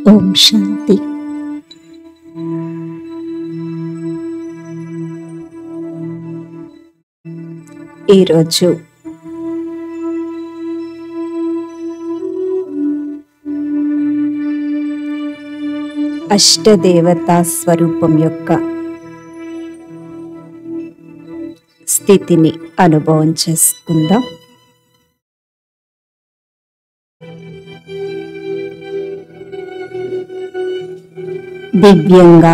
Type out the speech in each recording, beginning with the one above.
ఓం శాంతి ఈరోజు అష్టదేవతా స్వరూపం యొక్క స్థితిని అనుభవం చేసుకుందాం దివ్యంగా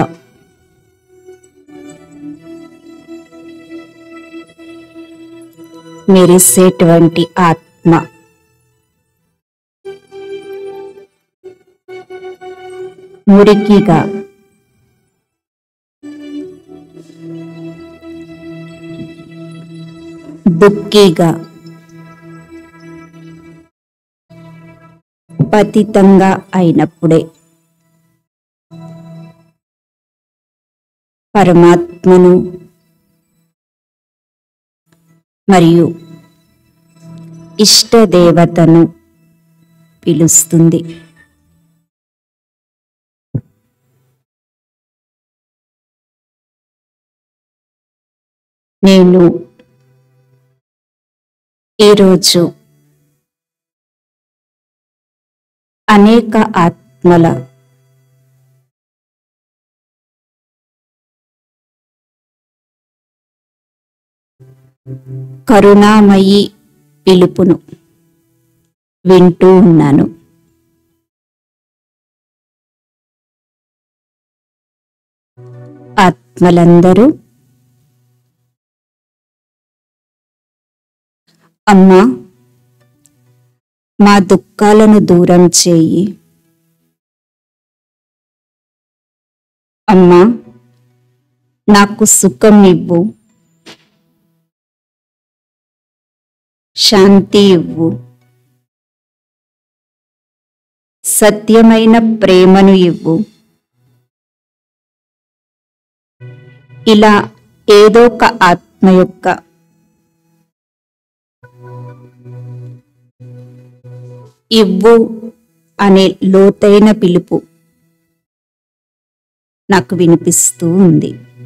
మెరిసేటువంటి ఆత్మ మురికిగా దుఃఖీగా పతితంగా అయినప్పుడే పరమాత్మను మరియు ఇష్టదేవతను పిలుస్తుంది నేను ఈరోజు అనేక ఆత్మల కరుణామయి పిలుపును వింటూ ఉన్నాను ఆత్మలందరూ అమ్మా మా దుఃఖాలను దూరం చేయి అమ్మా నాకు సుఖం ఇవ్వు శాంతి ఇవ్వు సత్యమైన ప్రేమను ఇవ్వు ఇలా ఏదో ఒక ఆత్మ యొక్క ఇవ్వు అనే లోతైన పిలుపు నాకు వినిపిస్తూ ఉంది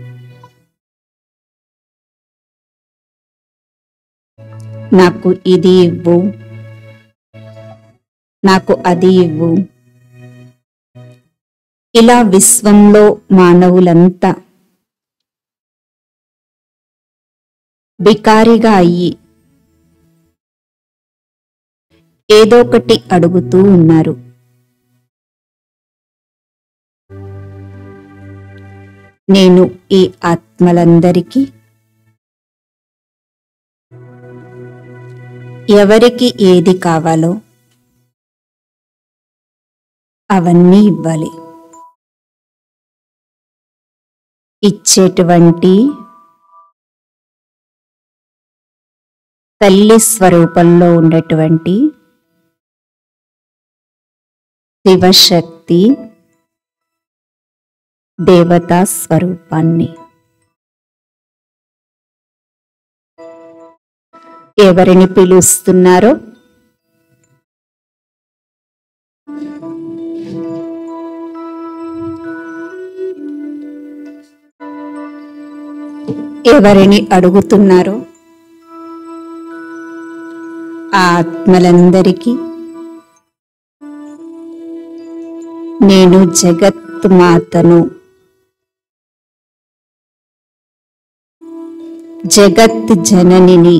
నాకు ఇది ఇవ్వు నాకు అది ఇవ్వు ఇలా విశ్వంలో మానవులంతా బికారిగా అయ్యి ఏదో ఒకటి అడుగుతూ ఉన్నారు నేను ఈ ఆత్మలందరికీ ఎవరికి ఏది కావాలో అవన్నీ ఇవ్వాలి ఇచ్చేటువంటి తల్లి స్వరూపంలో ఉన్నటువంటి శివశక్తి దేవతా స్వరూపాన్ని ఎవరిని పిలుస్తున్నారో ఎవరిని అడుగుతున్నారో ఆ ఆత్మలందరికీ నేను జగత్ మాతను జగత్ జననిని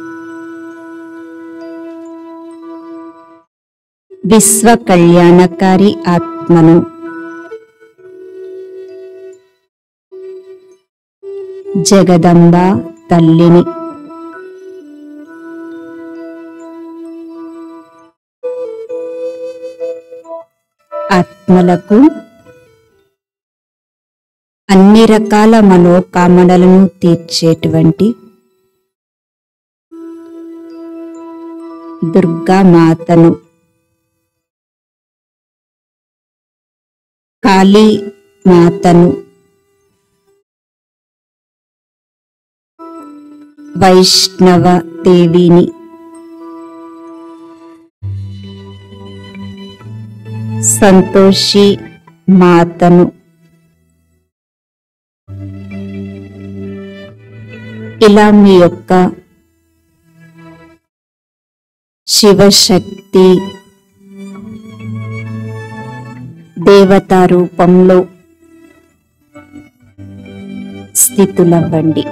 విశ్వ కళ్యాణకారి ఆత్మను జగదంబ తల్లిని ఆత్మలకు అన్ని రకాల మనోకామనలను తీర్చేటువంటి దుర్గా మాతను కాళీ మాతను వైష్ణవ దేవిని సంతోషి మాతను ఇలా మీ యొక్క శివశక్తి దేవతా రూపంలో స్థితులవ్వండి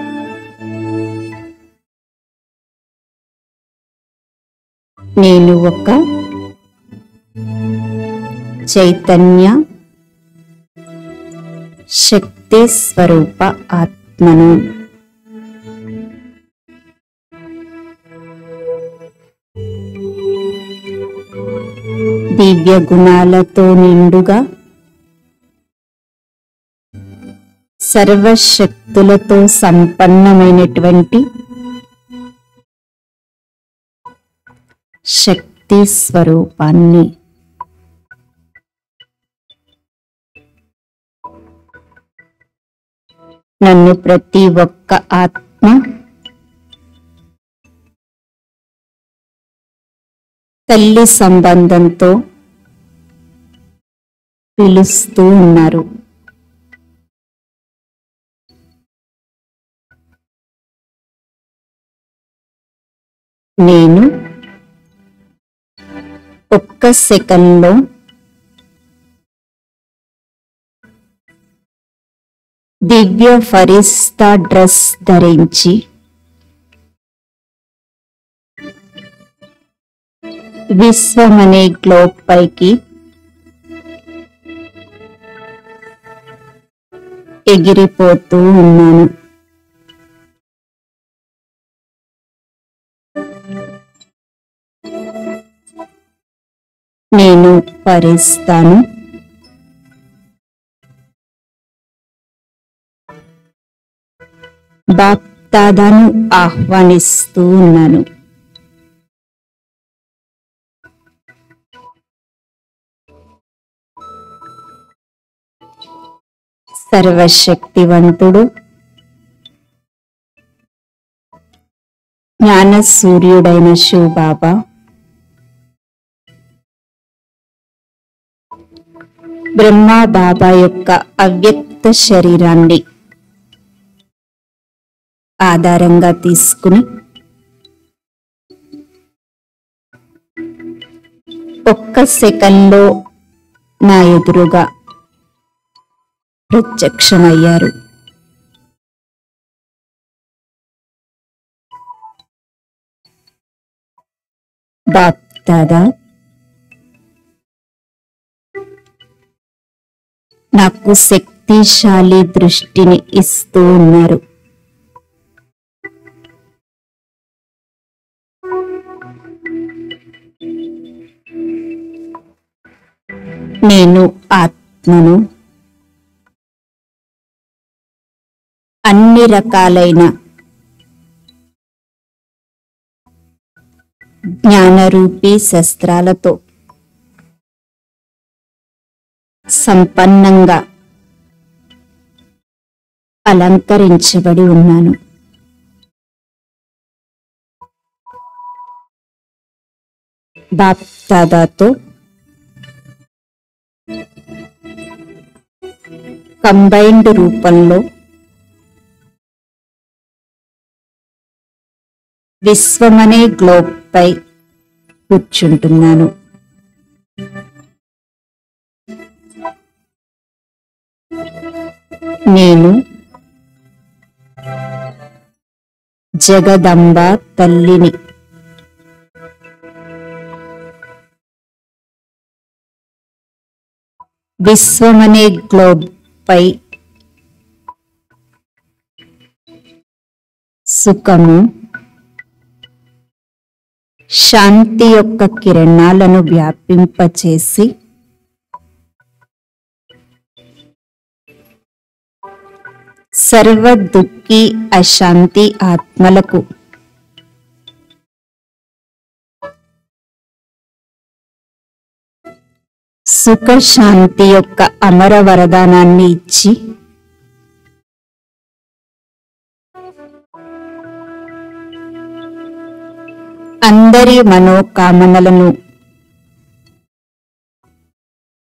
నేను ఒక చైతన్య శక్తి స్వరూప ఆత్మను దివ్య గుణాలతో నిండుగా సర్వశక్తులతో సంపన్నమైనటువంటి శక్తి స్వరూపాన్ని నన్ను ప్రతి ఒక్క ఆత్మ తల్లి సంబంధంతో పిలుస్తూ ఉన్నారు నేను ఒక్క సెకండ్లో దివ్య ఫరిస్తా డ్రెస్ ధరించి విశ్వమనే గ్లోబ్ పైకి ఎగిరిపోతూ ఉన్నాను నేను పరిస్తాను బాప్తాదాను ఆహ్వానిస్తూ ఉన్నాను సర్వశక్తివంతుడు జ్ఞాన సూర్యుడైన శివబాబా బ్రహ్మా బాబా యొక్క అవ్యక్త శరీరాన్ని ఆధారంగా తీసుకుని ఒక్క సెకండ్లో నా ఎదురుగా ప్రత్యక్షమయ్యారు బాప్దాదా నాకు శక్తిశాలి దృష్టిని ఇస్తూ ఉన్నారు నేను ఆత్మను అన్ని రకాలైన జ్ఞానరూపీ శస్త్రాలతో సంపన్నంగా అలంకరించబడి ఉన్నాను బాప్దాదాతో కంబైన్డ్ రూపంలో విశ్వమనే గ్లోబ్ పై కూర్చుంటున్నాను నేను జగదంబ తల్లిని విశ్వమనే గ్లోబ్ పై సుఖము శాంతి యొక్క కిరణాలను వ్యాపింపచేసి సర్వ దుఃఖి అశాంతి ఆత్మలకు సుఖ శాంతి యొక్క అమర వరదానాన్ని ఇచ్చి అందరి మనోకామనలను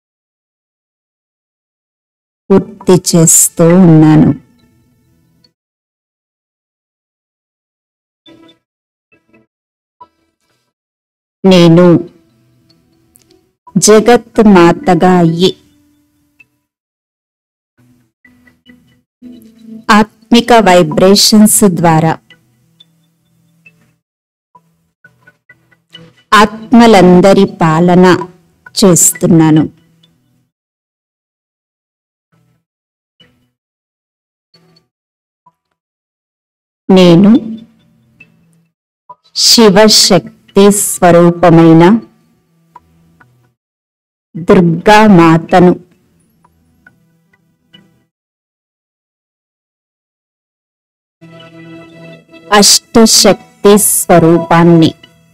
పూర్తి చేస్తూ ఉన్నాను నేను జగత్ మాతగా అయ్యి ఆత్మిక వైబ్రేషన్స్ ద్వారా ఆత్మలందరి పాలన చేస్తున్నాను నేను శివశక్తి స్వరూపమైన దుర్గా మాతను అష్టశక్తి స్వరూపాన్ని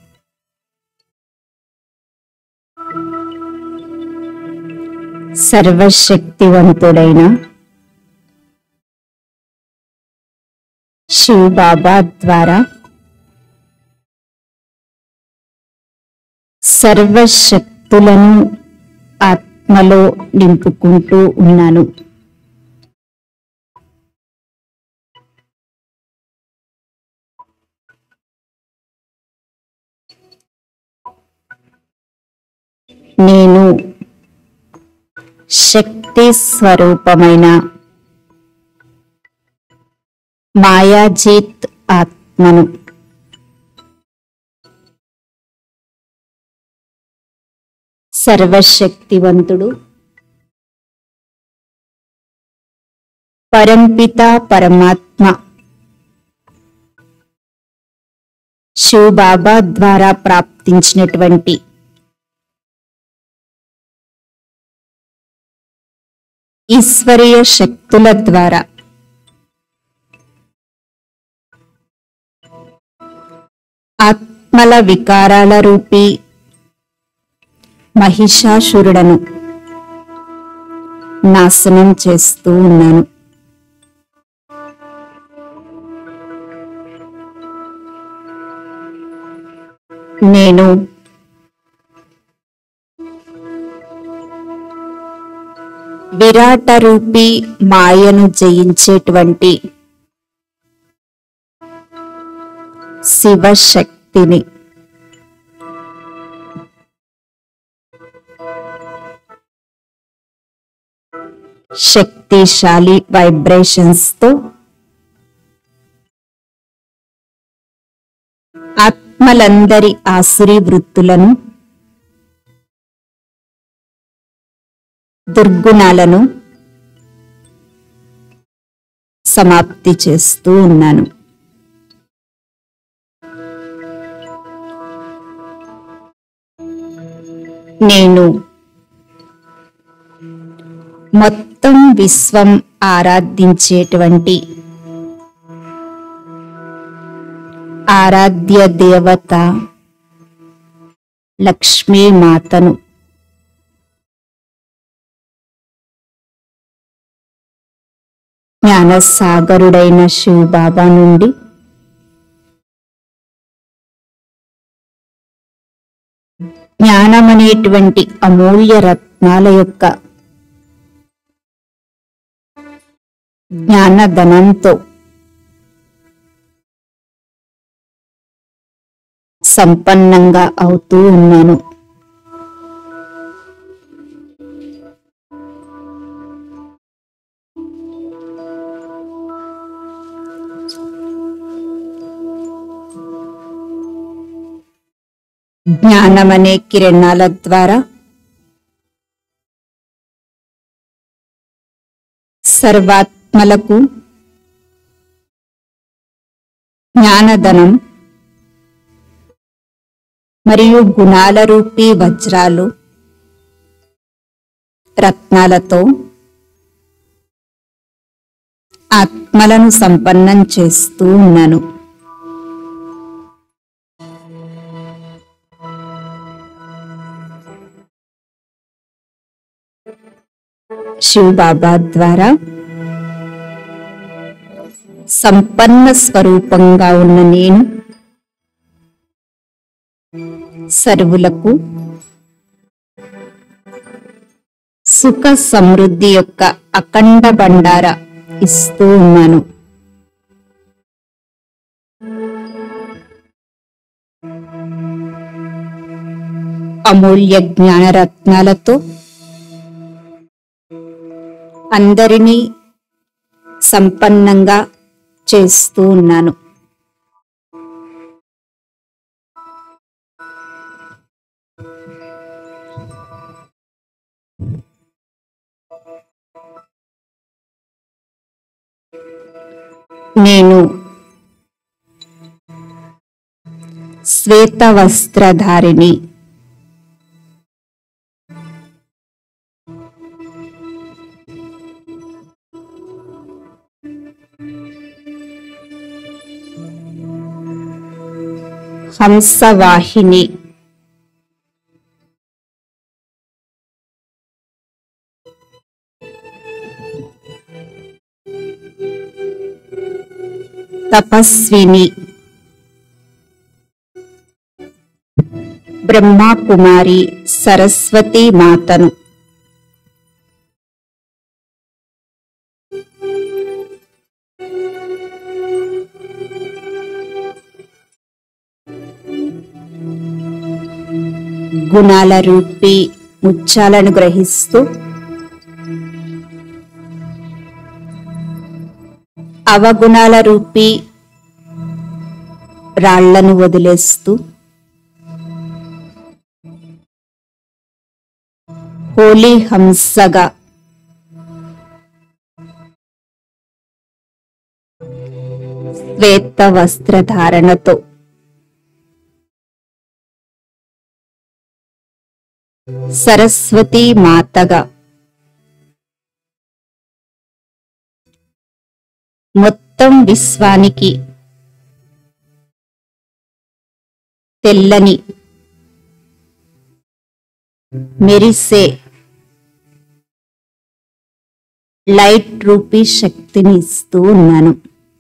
సర్వశక్తివంతుడైన శివబాబా ద్వారా సర్వశక్తులను ఆత్మలో నింపుకుంటూ ఉన్నాను నేను శక్తి స్వరూపమైన మాయాజీత్ ఆత్మను సర్వశక్తివంతుడు పరంపిత పరమాత్మ శివబాబా ద్వారా ప్రాప్తించినటువంటి ఈశ్వరీయ శక్తుల ద్వారా ఆత్మల వికారాల రూపీ మహిషాసురుడను నాశనం చేస్తూ ఉన్నాను నేను విరాట రూపీ మాయను జయించేటువంటి శివశక్తిని శక్తిశాలి వైబ్రేషన్స్ తో ఆత్మలందరి ఆసురి వృత్తులను దుర్గుణాలను సమాప్తి చేస్తూ ఉన్నాను నేను మొత్తం విశ్వం ఆరాధించేటువంటి ఆరాధ్య దేవత లక్ష్మీ మాతను జ్ఞానసాగరుడైన శివబాబా నుండి జ్ఞానమనేటువంటి అమూల్య రత్నాల యొక్క జ్ఞానధనంతో సంపన్నంగా అవుతూ ఉన్నాను జ్ఞానమనే కిరణాల ద్వారా సర్వాత్మలకు జ్ఞానధనం మరియు గుణాల రూపీ వజ్రాలు రత్నాలతో ఆత్మలను సంపన్నం చేస్తూ ఉన్నాను శివబాబా ద్వారా సంపన్న స్వరూపంగా ఉన్న నేను సర్వులకు సుఖ సమృద్ధి యొక్క అఖండ బండార ఇస్తూ ఉన్నాను అమూల్య జ్ఞానరత్నాలతో అందరినీ సంపన్నంగా చేస్తూ ఉన్నాను నేను శ్వేత వస్త్రధారిణి హంసవాహిని తపస్విని బ్రహ్మా కుమారి సరస్వతి మాతను గుణాల రూపి ముత్యాలను గ్రహిస్తూ అవగుణాల రూపి రాళ్లను వదిలేస్తూ హోలీ హంసగా శ్వేత వస్త్రధారణతో సరస్వతి మాతగా మొత్తం విశ్వానికి తెల్లని మెరిసే లైట్ రూపీ శక్తిని ఇస్తూ ఉన్నాను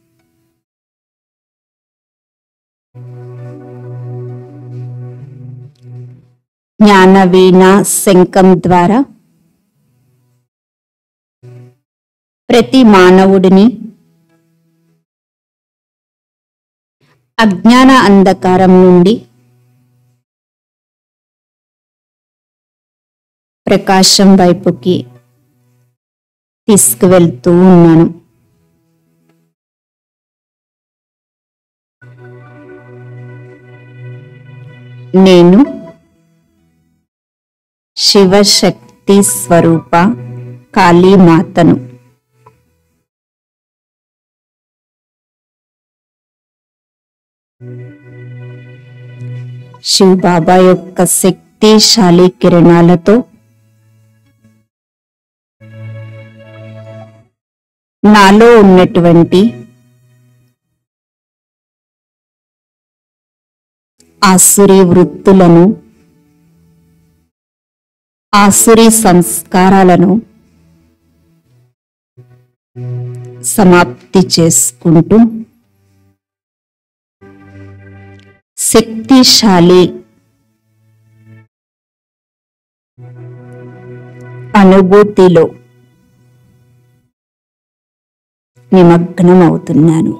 జ్ఞానవీణ శంఖం ద్వారా ప్రతి మానవుడిని అజ్ఞాన అంధకారం నుండి ప్రకాశం వైపుకి తీసుకువెళ్తూ ఉన్నాను నేను శివశక్తి స్వరూప కాళీమాతను శివబాబా యొక్క శక్తిశాలి కిరణాలతో నాలో ఉన్నటువంటి ఆసురి వృత్తులను ఆసురి సంస్కారాలను సమాప్తి చేసుకుంటూ శక్తిశాలి అనుభూతిలో నిమగ్నం అవుతున్నాను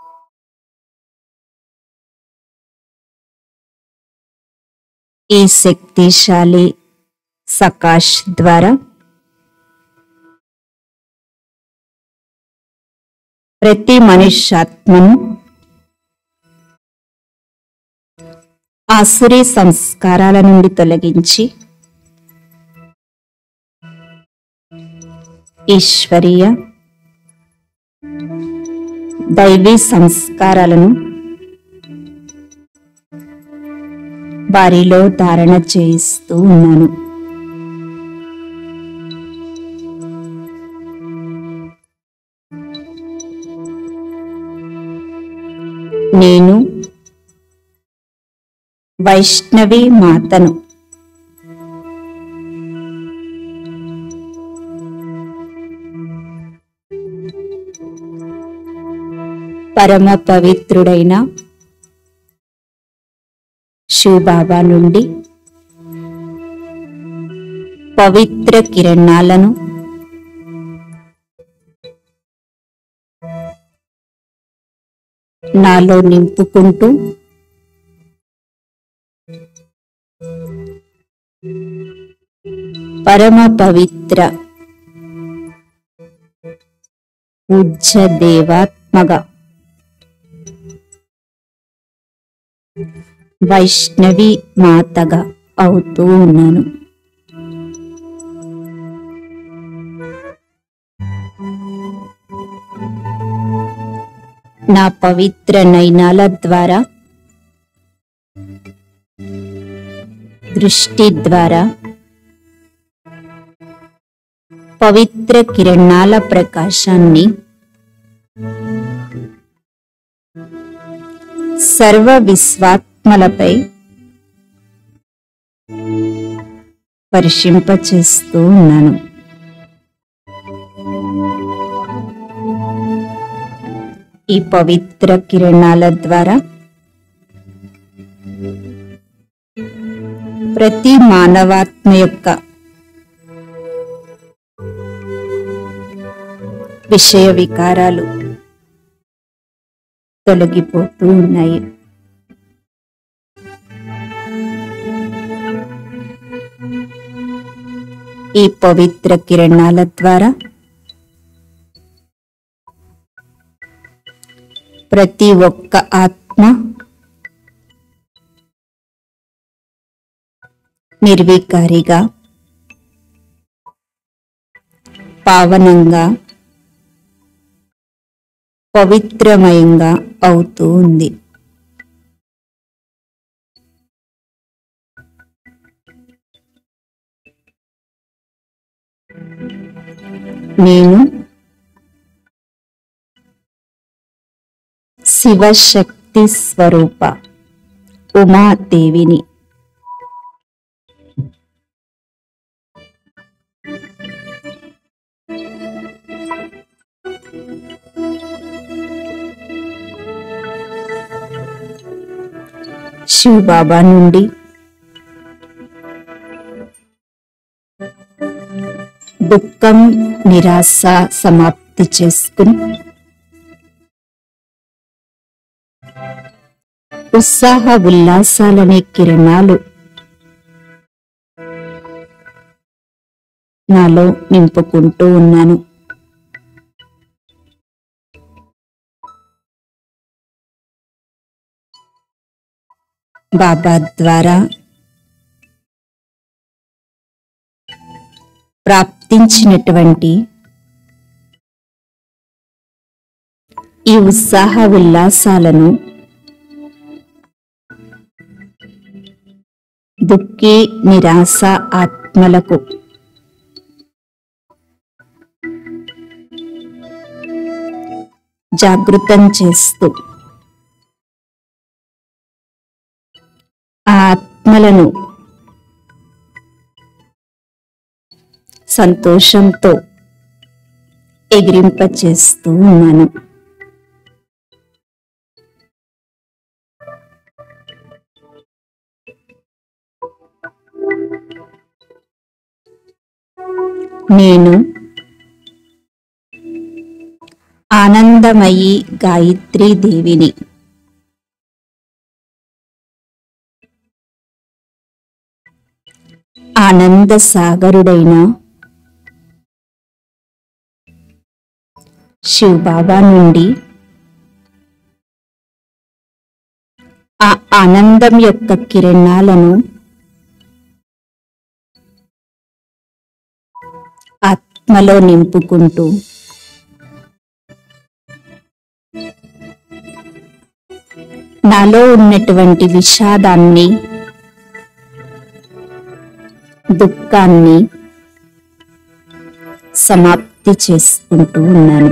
ఈ శక్తిశాలి సకాష్ ద్వారా ప్రతి మనుష్యాత్మను ఆసురీ సంస్కారాల నుండి తొలగించి ఈశ్వరీయ దైవీ సంస్కారాలను వారిలో ధారణ చేయిస్తూ ఉన్నాను నేను వైష్ణవి మాతను పరమ పవిత్రుడైన శివబాబా నుండి పవిత్ర కిరణాలను నాలో నింపుకుంటూ పరమ పవిత్ర పూజ్య దేవాత్మగా వైష్ణవి మాతగా అవుతూ ఉన్నాను నా పవిత్ర నయనాల ద్వారా దృష్టి ద్వారా పవిత్ర కిరణాల ప్రకాశాన్ని సర్వ విశ్వాత్మలపై పరిశింపచేస్తూ ఉన్నాను ఈ పవిత్ర కిరణాల ద్వారా ప్రతి మానవాత్మ యొక్క విషయ వికారాలు తొలగిపోతూ ఉన్నాయి ఈ పవిత్ర కిరణాల ద్వారా ప్రతి ఒక్క ఆత్మ నిర్వికారిగా పావనంగా పవిత్రమయంగా అవుతూ ఉంది నేను శివశక్తి స్వరూప ఉమాదేవిని శివ బాబా నుండి దుఃఖం నిరాశ సమాప్తి చేసుకుని ఉత్సాహ ఉల్లాసాలనే కిరణాలు నాలో నింపుకుంటూ ఉన్నాను బాబా ద్వారా ప్రాప్తించినటువంటి ఈ ఉత్సాహ ఉల్లాసాలను దుఃఖి నిరాశ ఆత్మలకు జాగృతం చేస్తూ ఆ ఆత్మలను సంతోషంతో ఎగిరింపచేస్తూ ఉన్నాను నేను ఆనందమయి గాయత్రీ దేవిని ఆనంద సాగరుడైన శివబాబా నుండి ఆ ఆనందం యొక్క కిరణాలను ఆత్మలో నింపుకుంటూ నాలో ఉన్నటువంటి విషాదాన్ని దుఃఖాన్ని సమాప్తి చేసుకుంటూ ఉన్నాను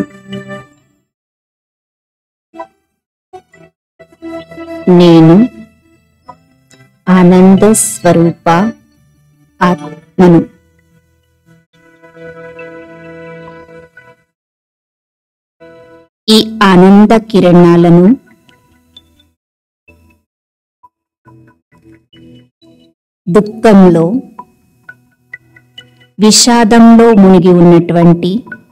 నేను ఆనంద స్వరూప ఆత్మను ఈ ఆనంద కిరణాలను దుఃఖంలో విషాదంలో మునిగి ఉన్నటువంటి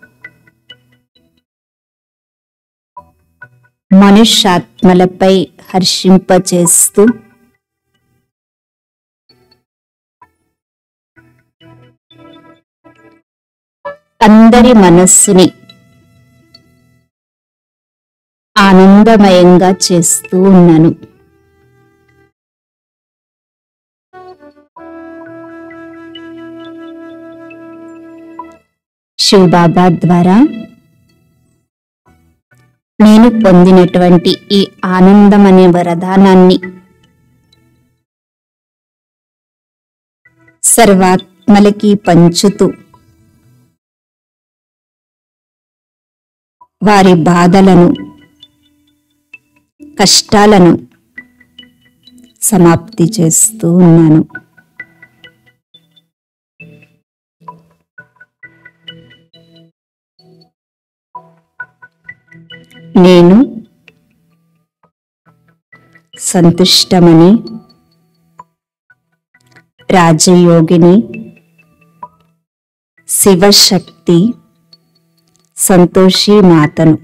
మనుష్యాత్మలపై హర్షింపచేస్తూ అందరి మనస్సుని ఆనందమయంగా చేస్తూ ఉన్నాను శివబాబా ద్వారా నేను పొందినటువంటి ఈ ఆనందం అనే వరదానాన్ని సర్వాత్మలకి పంచుతూ వారి బాధలను కష్టాలను సమాప్తి చేస్తూ ఉన్నాను నేను సంతుష్టమని రాజయోగిని శివశక్తి సంతోషి మాతను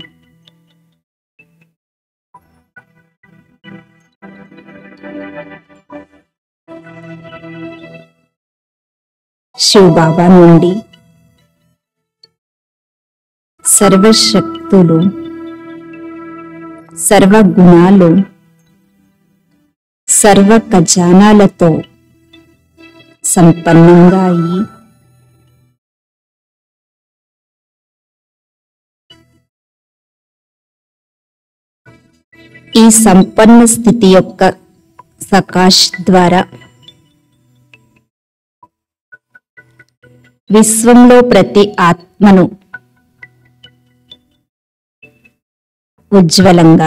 శివబాబా నుండి సర్వశక్తులు సర్వగుణాలు సర్వ ఖజానాలతో సంపన్నంగా అయి ఈ సంపన్న స్థితి యొక్క సకాష్ ద్వారా విశ్వంలో ప్రతి ఆత్మను ఉజ్వలంగా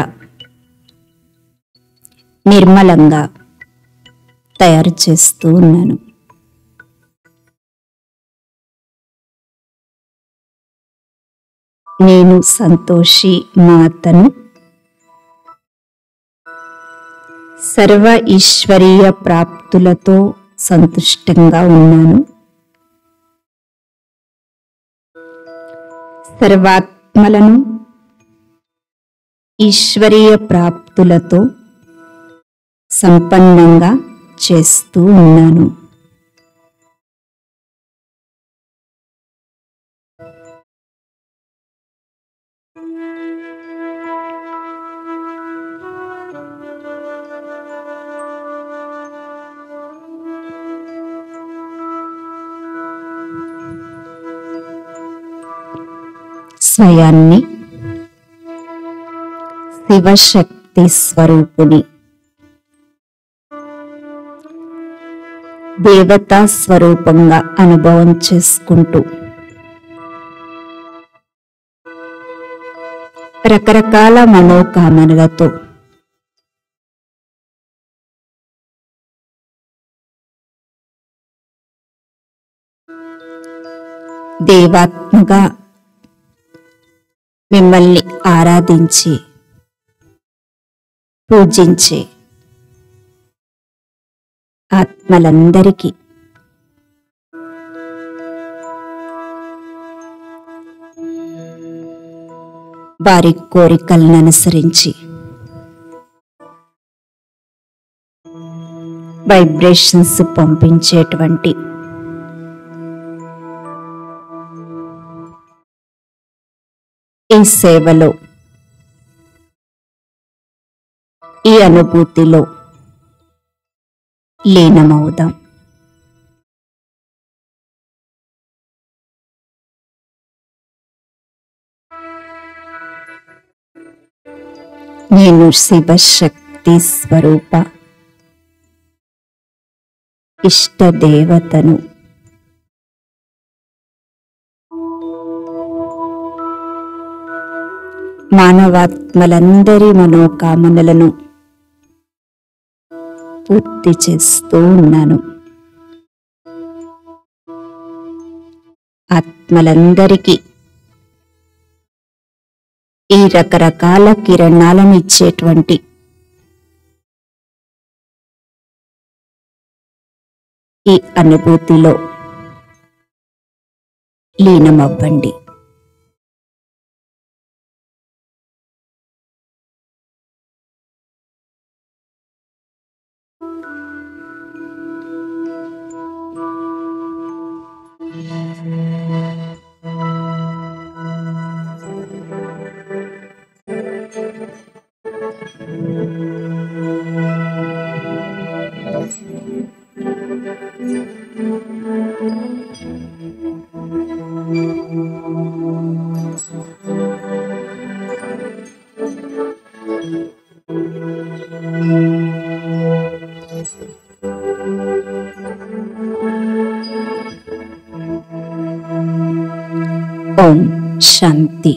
నిర్మలంగా తయారు చేస్తూ ఉన్నాను నేను సంతోషి మాతను సర్వ ఈశ్వరీయ ప్రాప్తులతో సంతుష్టంగా ఉన్నాను సర్వాత్మలను ఈశ్వరీయ ప్రాప్తులతో సంపన్నంగా చేస్తూ ఉన్నాను స్వయాన్ని శివశక్తి స్వరూపుని దేవతా స్వరూపంగా అనుభవం చేసుకుంటూ రకరకాల మనోకామనలతో దేవాత్మగా మిమ్మల్ని ఆరాధించి పూజించే ఆత్మలందరికీ వారి కోరికలను అనుసరించి వైబ్రేషన్స్ పంపించేటువంటి ఈ సేవలో ఈ అనుభూతిలో లీనమవుదాం నేను శివశక్తి స్వరూప ఇష్టదేవతను మానవాత్మలందరి మనోకామనలను పూర్తి చేస్తూ ఉన్నాను ఆత్మలందరికీ ఈ రకరకాల కిరణాలను ఇచ్చేటువంటి ఈ అనుభూతిలో లీనమవ్వండి ఓం శాంతి